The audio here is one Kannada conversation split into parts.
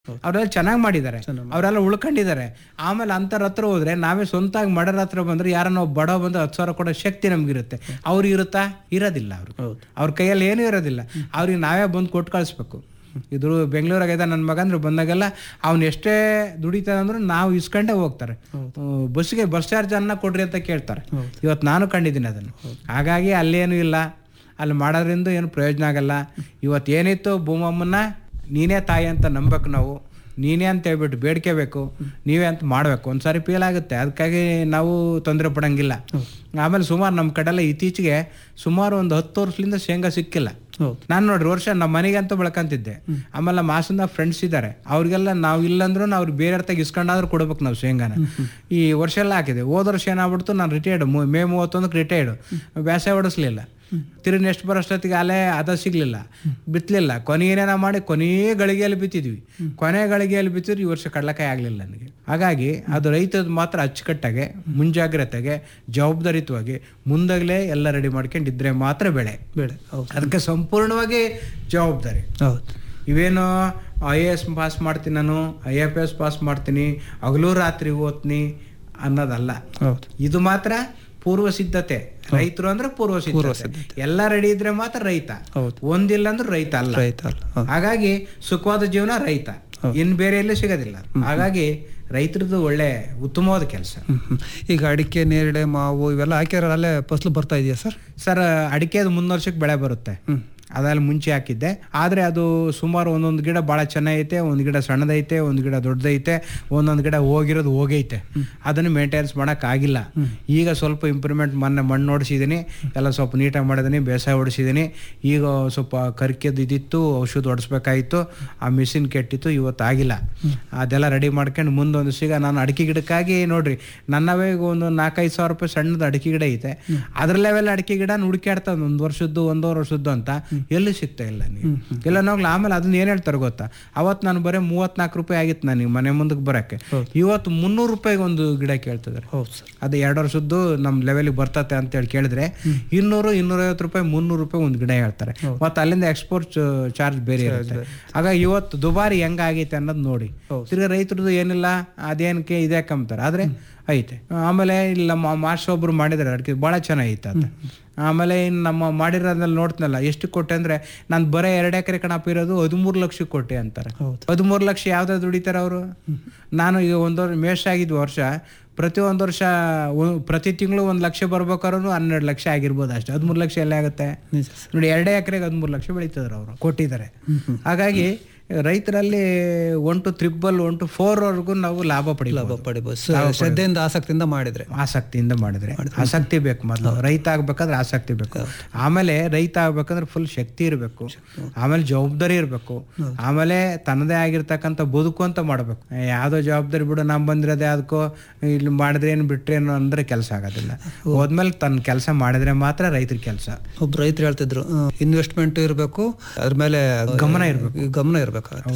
ಅವರೆಲ್ಲ ಚೆನ್ನಾಗಿ ಮಾಡಿದ್ದಾರೆ ಅವರೆಲ್ಲ ಉಳ್ಕೊಂಡಿದ್ದಾರೆ ಆಮೇಲೆ ಅಂತರ ಹತ್ರ ಹೋದ್ರೆ ನಾವೇ ಸ್ವಂತಾಗಿ ಮಡರ ಹತ್ರ ಬಂದ್ರೆ ಯಾರನ್ನ ಒಬ್ಬ ಬಡ ಬಂದು ಹತ್ತು ಸಾವಿರ ಕೊಡೋ ಶಕ್ತಿ ನಮ್ಗಿರುತ್ತೆ ಅವ್ರಿಗೆ ಇರುತ್ತಾ ಇರೋದಿಲ್ಲ ಅವ್ರು ಅವ್ರ ಕೈಯಲ್ಲಿ ಏನೂ ಇರೋದಿಲ್ಲ ಅವ್ರಿಗೆ ನಾವೇ ಬಂದು ಕೊಟ್ಟು ಕಳಿಸ್ಬೇಕು ಇದ್ರು ಬೆಂಗಳೂರಾಗ ನನ್ನ ಮಗ ಅಂದ್ರೆ ಬಂದಾಗೆಲ್ಲ ಅವ್ನು ಎಷ್ಟೇ ದುಡಿತಾನೆ ಅಂದ್ರೂ ನಾವು ಇಸ್ಕೊಂಡೇ ಹೋಗ್ತಾರೆ ಹ್ಮ್, ಬಸ್ಸಿಗೆ ಬಸ್ ಚಾರ್ಜ್ ಅನ್ನ ಕೊಡ್ರಿ ಅಂತ ಕೇಳ್ತಾರೆ ಇವತ್ತು ನಾನು ಕಂಡಿದ್ದೀನಿ ಅದನ್ನು ಹಾಗಾಗಿ ಅಲ್ಲೇನು ಇಲ್ಲ ಅಲ್ಲಿ ಮಾಡೋದ್ರಿಂದ ಏನು ಪ್ರಯೋಜನ ಆಗಲ್ಲ ಇವತ್ತು ಏನಿತ್ತು ಭೂಮಮ್ಮನ್ನ ನೀನೇ ತಾಯಿ ಅಂತ ನಂಬೇಕು ನಾವು ನೀನೇ ಅಂತ ಹೇಳ್ಬಿಟ್ಟು ಬೇಡ್ಕೋಬೇಕು ನೀವೇ ಅಂತ ಮಾಡಬೇಕು ಒಂದ್ಸಾರಿ ಫೇಲ್ ಆಗುತ್ತೆ ಅದಕ್ಕಾಗಿ ನಾವು ತೊಂದರೆ ಪಡಂಗಿಲ್ಲ ಆಮೇಲೆ ಸುಮಾರು ನಮ್ಮ ಕಡೆಲ್ಲ ಇತ್ತೀಚೆಗೆ ಸುಮಾರು ಒಂದು ಹತ್ತು ವರ್ಷದಿಂದ ಶೇಂಗಾ ಸಿಕ್ಕಿಲ್ಲ ಹೌದು ನಾನು ನೋಡ್ರಿ ವರ್ಷ ನಮ್ಮ ಮನೆಗೆ ಅಂತ ಬೆಳ್ಕಂತಿದ್ದೆ ಆಮೇಲೆ ನಮ್ಮ ಹಾಸನ ಫ್ರೆಂಡ್ಸ್ ಇದ್ದಾರೆ ಅವ್ರಿಗೆಲ್ಲ ನಾವು ಇಲ್ಲಂದ್ರೂ ಅವ್ರು ಬೇರೆ ಅರ್ಥಕ್ಕೆ ಇಸ್ಕೊಂಡಾದ್ರೂ ಕೊಡ್ಬೇಕು ನಾವು ಶೇಂಗಾನ ಈ ವರ್ಷ ಎಲ್ಲ ಹಾಕಿದೆ ಹೋದ ವರ್ಷ ಏನಾಗ್ಬಿಡ್ತು ನಾನು ರಿಟೈರ್ಡ್ ಮೇ ಮೂವತ್ತೊಂದಕ್ಕೆ ರಿಟೈರ್ಡ್ ಬೇಸಾಯ ಹೊಡಿಸ್ಲಿಲ್ಲ ತಿರುಗಿ ನೆಕ್ಸ್ಟ್ ಬರೋಷ್ಟೊತ್ತಿಗೆ ಅಲೆ ಅದ ಸಿಗ್ಲಿಲ್ಲ ಬಿತ್ತಲಿಲ್ಲ ಕೊನೆಯೇನೇನ ಮಾಡಿ ಕೊನೆಯ ಗಳಿಗೆಯಲ್ಲಿ ಬಿತ್ತಿದ್ವಿ ಕೊನೆ ಗಳಿಗೆಯಲ್ಲಿ ಬಿತ್ತಿದ್ರು ಈ ವರ್ಷ ಕಡ್ಲಕಾಯಿ ಆಗಲಿಲ್ಲ ನನಗೆ ಹಾಗಾಗಿ ಅದು ರೈತದ ಮಾತ್ರ ಅಚ್ಚುಕಟ್ಟಾಗೆ ಮುಂಜಾಗ್ರತೆಗೆ ಜವಾಬ್ದಾರಿತವಾಗಿ ಮುಂದಾಗಲೇ ಎಲ್ಲ ರೆಡಿ ಮಾಡ್ಕೊಂಡಿದ್ರೆ ಮಾತ್ರ ಬೆಳೆ ಬೇಡ ಹೌದು ಅದಕ್ಕೆ ಸಂಪೂರ್ಣವಾಗಿ ಜವಾಬ್ದಾರಿ ಹೌದು ಇವೇನು ಐ ಎ ಎಸ್ ಪಾಸ್ ಮಾಡ್ತೀನಿ ನಾನು ಐ ಎಫ್ ಎಸ್ ಪಾಸ್ ಮಾಡ್ತೀನಿ ಹಗಲು ರಾತ್ರಿ ಓದ್ತೀನಿ ಅನ್ನೋದಲ್ಲ ಹೌದು ಇದು ಮಾತ್ರ ಪೂರ್ವ ಸಿದ್ಧತೆ ರೈತರು ಅಂದ್ರೆ ಪೂರ್ವ ಸಿದ್ಧತೆ ಎಲ್ಲ ರೆಡಿ ಇದ್ರೆ ಮಾತ್ರ ರೈತ ಹೌದು. ಒಂದಿಲ್ಲ ಅಂದ್ರೆ ರೈತ ಅಲ್ಲ ರೈತ ಅಲ್ಲ ಹೌದು ಹಾಗಾಗಿ ಸುಖವಾದ ಜೀವನ ರೈತ ಇನ್ ಬೇರೆ ಎಲ್ಲೂ ಸಿಗೋದಿಲ್ಲ ಹಾಗಾಗಿ ರೈತರದ್ದು ಒಳ್ಳೆ ಉತ್ತಮವಾದ ಕೆಲಸ ಹ್ಮ್, ಹ್ಮ್. ಈಗ ಅಡಿಕೆ ನೇರಳೆ ಮಾವು ಇವೆಲ್ಲ ಹಾಕ್ಯಾರ ಅಲ್ಲೇ ಫಸಲು ಬರ್ತಾ ಇದೆಯಾ ಸರ್ ಸರ್ ಅಡಿಕೆ ಅದು ಮುಂದ್ ವರ್ಷಕ್ಕೆ ಬೆಳೆ ಬರುತ್ತೆ ಅದ್ರಲ್ಲಿ ಮುಂಚೆ ಹಾಕಿದ್ದೆ ಆದ್ರೆ ಅದು ಸುಮಾರು ಒಂದೊಂದು ಗಿಡ ಭಾಳ ಚೆನ್ನಾಗೈತೆ ಒಂದು ಗಿಡ ಸಣ್ಣದೈತೆ ಒಂದು ಗಿಡ ದೊಡ್ಡದೈತೆ ಒಂದೊಂದು ಗಿಡ ಹೋಗಿರೋದು ಹೋಗೈತೆ ಅದನ್ನು ಮೇಂಟೆನೆನ್ಸ್ ಮಾಡಕ್ ಆಗಿಲ್ಲ ಈಗ ಸ್ವಲ್ಪ ಇಂಪ್ರೂವ್ಮೆಂಟ್ ಮೊನ್ನೆ ಮಣ್ಣು ನೋಡಿಸಿದ್ದೀನಿ ಎಲ್ಲ ಸ್ವಲ್ಪ ನೀಟಾಗಿ ಮಾಡಿದ್ದೀನಿ ಬೇಸಾಯ ಹೊಡಿಸಿದ್ದೀನಿ ಈಗ ಸ್ವಲ್ಪ ಕರ್ಕೆದು ಇದಿತ್ತು ಔಷಧ ಹೊಡಿಸ್ಬೇಕಾಗಿತ್ತು ಆ ಮಿಷಿನ್ ಕೆಟ್ಟಿತ್ತು ಇವತ್ತು ಆಗಿಲ್ಲ ಅದೆಲ್ಲ ರೆಡಿ ಮಾಡ್ಕೊಂಡು ಮುಂದೊಂದು ಸಿಗ ನಾನು ಅಡಿಕೆ ಗಿಡಕ್ಕಾಗಿ ನೋಡ್ರಿ ನನ್ನವೇ ಈಗ ಒಂದು ನಾಲ್ಕೈದು ಸಾವಿರ ರೂಪಾಯಿ ಸಣ್ಣದು ಅಡಿಕೆ ಗಿಡ ಐತೆ ಅದ್ರ ಲೆವೆಲ್ ಅಡಿಕೆ ಗಿಡ ಹುಡುಕ್ಯಾಡ್ತಾ ಒಂದು ವರ್ಷದ್ದು ಒಂದೂವರೆ ವರ್ಷದ್ದು ಅಂತ ಎಲ್ಲಿ ಸಿಗ್ತಾ ಇಲ್ಲ ನೀವು ಇಲ್ಲ ನೋಗ್ಲ ಆಮೇಲೆ ಅದನ್ನ ಏನ್ ಹೇಳ್ತಾರೆ ಗೊತ್ತಾ ಅವತ್ತು ನಾನು ಬರೀ ಮೂವತ್ನಾಲ್ಕು ರೂಪಾಯಿ ಆಗಿತ್ತು ನನಗೆ ಮನೆ ಮುಂದಕ್ಕೆ ಬರಕ್ಕೆ ಇವತ್ತು ಮುನ್ನೂರು ರೂಪಾಯಿಗೆ ಒಂದು ಗಿಡ ಕೇಳ್ತಿದ್ದಾರೆ ಹೌದು ಸರ್ ಅದು ಎರಡು ವರ್ಷದ್ದು ನಮ್ಮ ಲೆವೆಲ್ಗೆ ಬರ್ತತೆ ಅಂತ ಹೇಳಿ ಕೇಳಿದ್ರೆ ಇನ್ನೂರು ಇನ್ನೂರೈವತ್ತು ರೂಪಾಯಿ ಮುನ್ನೂರು ರೂಪಾಯಿ ಒಂದು ಗಿಡ ಹೇಳ್ತಾರೆ ಮತ್ತೆ ಅಲ್ಲಿಂದ ಎಕ್ಸ್ಪೋರ್ಟ್ ಚಾರ್ಜ್ ಬೇರೆ ಇರುತ್ತೆ ಆಗ ಇವತ್ತು ದುಬಾರಿ ಹೆಂಗಾಗೈತೆ ಅನ್ನೋದು ನೋಡಿ ತಿರ್ಗಿ ರೈತರದ್ದು ಏನಿಲ್ಲ ಅದೇನಕ್ಕೆ ಇದೇ ಕಂಬ್ತಾರೆ ಆದ್ರೆ ಐತೆ ಆಮೇಲೆ ಇಲ್ಲಿ ನಮ್ಮ ಮಾಸ್ಟರ್ ಒಬ್ರು ಮಾಡಿದ್ದಾರೆ ಅಡಿಕೆ ಭಾಳ ಚೆನ್ನಾಗೈತೆ ಅದು ಆಮೇಲೆ ಇನ್ನು ನಮ್ಮ ಮಾಡಿರೋದ್ರಲ್ಲಿ ನೋಡ್ತೀನಲ್ಲ ಎಷ್ಟು ಕೊಟ್ಟೆ ಅಂದ್ರೆ ನಾನು ಬರೀ ಎರಡು ಎಕರೆ ಕಣಪ್ಪ ಇರೋದು ಹದಿಮೂರು ಲಕ್ಷಕ್ಕೆ ಕೊಟ್ಟೆ ಅಂತಾರೆ ಹೌದು. ಹದಿಮೂರು ಲಕ್ಷ ಯಾವ್ದಾದ್ರು ದುಡಿತಾರೆ ಅವರು ನಾನು ಈಗ ಒಂದು ವರ್ಷ ಮೇಷ ಆಗಿದ್ದ ವರ್ಷ ಪ್ರತಿ ಒಂದು ವರ್ಷ ಒ- ಪ್ರತಿ ತಿಂಗಳು ಒಂದು ಲಕ್ಷ ಬರ್ಬೇಕಾದ್ರೂ ಹನ್ನೆರಡು ಲಕ್ಷ ಆಗಿರ್ಬೋದು ಅಷ್ಟೇ ಹದಿಮೂರು ಲಕ್ಷ ಎಲ್ಲ ಆಗುತ್ತೆ ನಿಜ ನೋಡಿ ಎರಡೇ ಎಕರೆಗೆ ಹದಿಮೂರು ಲಕ್ಷ ಬೆಳೀತಿದ್ರು ಅವರು ಕೊಟ್ಟಿದ್ದಾರೆ ಹಾಗಾಗಿ ರೈತರಲ್ಲಿ one two triple one two four ವರ್ಗೂ ನಾವು ಲಾಭ ಲಾಭ ಪಡಿಬೋದು ಪಡಿಬೋದು ಸ- ಶ್ರದ್ಧೆಯಿಂದ ಆಸಕ್ತಿಯಿಂದ ಮಾಡಿದ್ರೆ ಆಸಕ್ತಿಯಿಂದ ಮಾಡಿದ್ರೆ ಆಸಕ್ತಿ ಬೇಕು ಮೊದಲು ರೈತ ಆಗ್ಬೇಕಾದ್ರೆ ಆಸಕ್ತಿ ಬೇಕು ಆಮೇಲೆ ರೈತ ಆಗ್ಬೇಕಂದ್ರೆ ಫುಲ್ ಶಕ್ತಿ ಇರಬೇಕು ಆಮೇಲೆ ಜವಾಬ್ದಾರಿ ಇರಬೇಕು ಆಮೇಲೆ ತನ್ನದೇ ಆಗಿರ್ತಕ್ಕಂಥ ಬದುಕು ಅಂತ ಮಾಡಬೇಕು ಯಾವ್ದೋ ಜವಾಬ್ದಾರಿ ಬಿಡು ನಾವು ಬಂದಿರೋದೇ ಅದಕ್ಕೋ ಇಲ್ಲಿ ಮಾಡಿದ್ರೆ ಏನು ಬಿಟ್ರೆ ಏನು ಅಂದ್ರೆ ಕೆಲಸ ಆಗೋದಿಲ್ಲ ಹೋದ್ಮೇಲೆ ತನ್ನ ಕೆಲಸ ಮಾಡಿದ್ರೆ ಮಾತ್ರ ರೈತರ ಕೆಲಸ ಒಬ್ರು ರೈತರು ಹೇಳ್ತಿದ್ರು ಇನ್ವೆಸ್ಟ್ಮೆಂಟ್ ಇರಬೇಕು ಅದ್ರ ಮೇಲೆ ಗಮನ ಇರ್ಬೇಕು. ಗಮನ ಇರಬೇಕಾಗುತ್ತೆ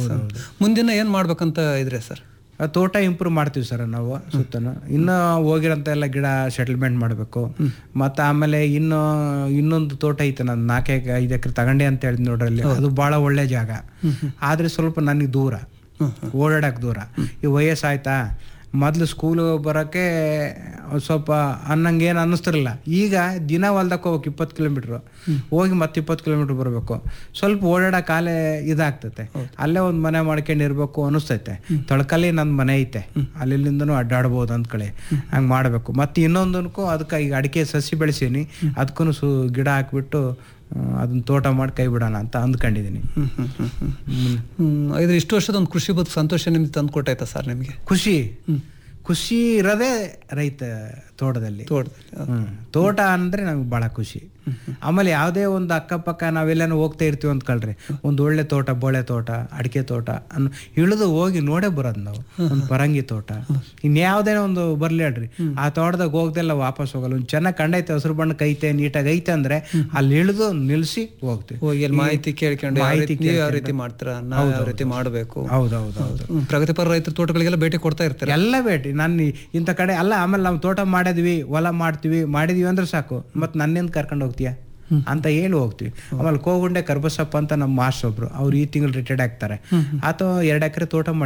ಮುಂದಿನ ಏನ್ ಮಾಡ್ಬೇಕಂತ ಇದ್ರೆ ಸರ್ ಆ ತೋಟ ಇಂಪ್ರೂವ್ ಮಾಡ್ತೀವಿ ಸರ್ ನಾವು ಸುತ್ತನು ಇನ್ನು ಹೋಗಿರೋಂಥ ಎಲ್ಲ ಗಿಡ ಸೆಟಲ್ಮೆಂಟ್ ಮಾಡಬೇಕು ಮತ್ತು ಆಮೇಲೆ ಇನ್ನು ಇನ್ನೊಂದು ತೋಟ ಐತೆ ನಾನು ನಾಲ್ಕು ಐದು ಎಕರೆ ತಗೊಂಡೆ ಅಂತ ಹೇಳಿದ್ ನೋಡ್ರಿ ಅಲ್ಲಿ ಅದು ಭಾಳ ಒಳ್ಳೆ ಜಾಗ ಆದರೆ ಸ್ವಲ್ಪ ನನಗೆ ದೂರ ಓಡಾಡಕ್ಕೆ ದೂರ ಈ ವಯಸ್ಸಾಯ್ತಾ ಮೊದಲು ಸ್ಕೂಲು ಬರೋಕ್ಕೆ ಒಂದ್ ಸ್ವಲ್ಪ ಅನ್ನಂಗೆ ಏನು ಅನ್ನಿಸ್ತಿರಲಿಲ್ಲ ಈಗ ದಿನ ಹೊಲ್ದಕ್ಕೆ ಹೋಗ್ಬೇಕು ಇಪ್ಪತ್ತು ಕಿಲೋಮೀಟ್ರು ಹೋಗಿ ಮತ್ತೆ ಇಪ್ಪತ್ತು ಕಿಲೋಮೀಟ್ರ್ ಬರಬೇಕು ಸ್ವಲ್ಪ ಓಡಾಡೋ ಕಾಲೇ ಇದಾಗ್ತತೆ ಅಲ್ಲೇ ಒಂದು ಮನೆ ಮಾಡ್ಕೊಂಡು ಇರಬೇಕು ಅನಿಸ್ತೈತೆ ತಳಕಲ್ಲಿ ನನ್ನ ಮನೆ ಐತೆ ಅಲ್ಲಿಂದನೂ ಅಡ್ಡಾಡ್ಬೋದು ಅಂದ್ಕಳಿ ಹಂಗೆ ಮಾಡಬೇಕು ಮತ್ತು ಇನ್ನೊಂದಕ್ಕೂ ಅದಕ್ಕೆ ಈಗ ಅಡಿಕೆ ಸಸಿ ಬೆಳೆಸೀನಿ ಅದಕ್ಕೂ ಸು ಗಿಡ ಹಾಕ್ಬಿಟ್ಟು ಅದನ್ನ ತೋಟ ಮಾಡಿ ಕೈ ಬಿಡೋಣ ಅಂತ ಅಂದ್ಕೊಂಡಿದ್ದೀನಿ ಹ್ಮ್ ಹ್ಮ್ ಹ್ಮ್ ಹ್ಮ್ ಹ್ಮ್ ಇದ್ರ ಇಷ್ಟು ವರ್ಷದ ಒಂದು ಕೃಷಿ ಬದುಕು ಸಂತೋಷ ನಿಮ್ಗೆ ತಂದು ಕೊಟ್ಟಾಯ್ತಾ ಸರ್ ನಿಮಗೆ ಖುಷಿ ಖುಷಿ ಇರೋದೇ ರೈತ ತೋಟದಲ್ಲಿ ತೋಟದಲ್ಲಿ ಹ್ಮ್. ತೋಟ ಅಂದ್ರೆ ನಮ್ಗೆ ಬಹಳ ಖುಷಿ ಆಮೇಲೆ ಯಾವುದೇ ಒಂದು ಅಕ್ಕಪಕ್ಕ ನಾವೆಲ್ಲಾನು ಹೋಗ್ತಾ ಇರ್ತೀವಿ ಅಂತ ಕಳ್ರಿ ಒಂದು ಒಳ್ಳೆ ತೋಟ ಬೋಳೆ ತೋಟ ಅಡಿಕೆ ತೋಟ ಅನ್ನು ಇಳಿದು ಹೋಗಿ ನೋಡೇ ಬರೋದು ನಾವು ಒಂದು ಪರಂಗಿ ತೋಟ ಇನ್ಯಾವುದೇನೋ ಒಂದು ಬರ್ಲಿ ಹೇಳ್ರಿ ಆ ತೋಟದಾಗ ಹೋಗ್ದೆಲ್ಲ ವಾಪಸ್ ಹೋಗಲ್ಲ ಒಂದು ಚೆನ್ನಾಗಿ ಕಂಡೈತೆ ಹಸಿರು ಬಣ್ಣಕ್ಕೆ ಐತೆ ನೀಟಾಗಿ ಐತೆ ಅಂದ್ರೆ ಅಲ್ಲಿ ಇಳಿದು ನಿಲ್ಸಿ ಹೋಗ್ತೀವಿ ಹೋಗಿ ಅಲ್ಲಿ ಮಾಹಿತಿ ಕೇಳ್ಕೊಂಡು ಯಾವ ಮಾಹಿತಿ ರೀತಿ ನೀವು ಯಾವ ರೀತಿ ಮಾಡ್ತೀರಾ ನಾವು ಯಾವ ರೀತಿ ಮಾಡಬೇಕು ಹೌದೌದು ಹೌದು ಪ್ರಗತಿಪರ ರೈತರ ತೋಟಗಳಿಗೆಲ್ಲ ಭೇಟಿ ಕೊಡ್ತಾ ಇರ್ತಾರೆ ಎಲ್ಲ ಬೇಟಿ ನಾನು ಇಂಥ ಕಡೆ ಅಲ್ಲ ಆಮೇಲೆ ನಾವು ತೋಟ ಮಾಡಿದ್ವಿ ಹೊಲ ಮಾಡ್ತೀವಿ ಮಾಡಿದ್ವಿ ಅಂದ್ರೆ ಸಾಕು ಮತ್ತೆ ನನ್ನಿಂದ ಕರ್ಕೊಂಡು ಹೋಗ್ತೀಯ ಅಂತ ಹೇಳಿ ಹೋಗ್ತೀವಿ ಆಮೇಲೆ ಕೋಗುಂಡೆ ಕರ್ಬಸಪ್ಪ ಅಂತ ನಮ್ಮ ಮಾಸ್ಟರ್ ಒಬ್ರು ಅವ್ರು ಈ ತಿಂಗಳು ರಿಟೈರ್ಡ್ ಆಗ್ತಾರೆ ಆತ ಎರಡು ಎಕರೆ ತೋಟ ಮಾಡಿ